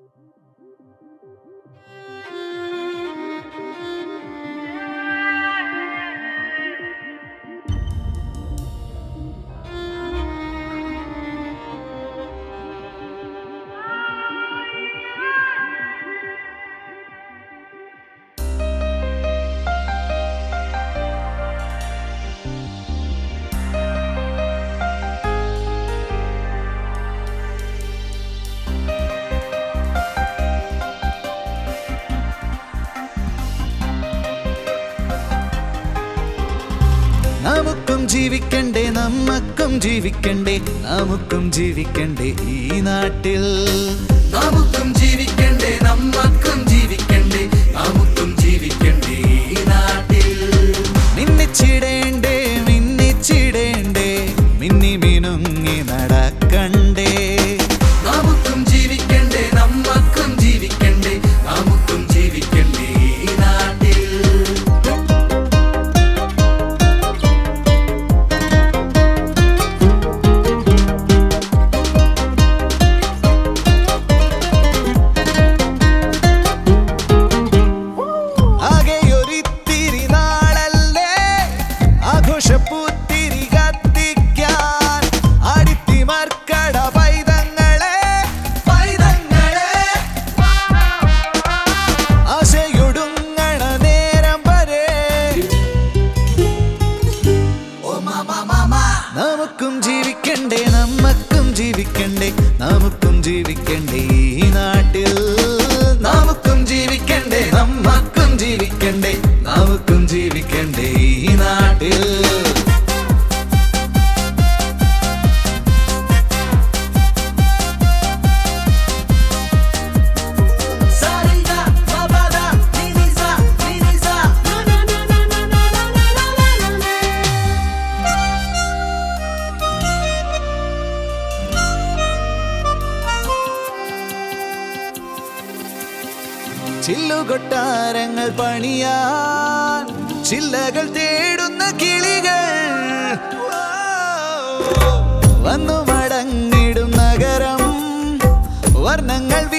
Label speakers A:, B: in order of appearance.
A: നമുക്കും ജീവിക്കണ്ടേ നമ്മക്കും ജീവിക്കണ്ടേ നമുക്കും ജീവിക്കണ്ടേ ഈ നാട്ടിൽ
B: നമുക്കും ജീവിക്കണ്ടേ നമ്മക്കും ജീവിക്കണ്ടേ നമുക്കും ജീവിക്കണ്ടേ ഈ നാട്ടിൽ
A: മിന്നിച്ചിടേണ്ടേ മിന്നിച്ചിടേണ്ടേ മിന്നി മിനുങ്ങി നടക്കണ്ടേ
B: നമുക്കും ജീവിക്കണ്ടേ നമ്മക്കും ജീവിക്കണ്ടേ നമുക്കും ജീവിക്കണ്ടേ ഈ നാട്ടിൽ
A: ആകെയൊരിത്തിരി നാളല്ലേ ആഘോഷപ്പൂത്തിരി കത്തിക്കാൻ അടിത്തിമർക്കട പൈതങ്ങളെ
B: പൈതങ്ങളെ
A: ആശയൊടുങ്ങണ നേരം വരെ
B: ഓ മാമ മാമ
A: നമുക്കും ജീവിക്കണ്ടേ നമ്മക്കും ജീവിക്കണ്ടേ നമുക്കും ജീവിക്കണ്ടേ ഈ നാട്ടിൽ നമുക്കും ജീവിക്കണ്ടേ നമ്മക്കും ജീവിക്കണ്ടേ നമുക്കും ജീവിക്കണ്ടേ ഈ നാട്ടിൽ
B: സാരിഗ മബദ നിനിസ നിനിസ
A: ചില്ലുകൊട്ടാരങ്ങൾ പണിയാൻ ചില്ലകൾ തേടുന്ന കിളികൾ വന്നു മടങ്ങിടും നഗരം വർണ്ണങ്ങൾ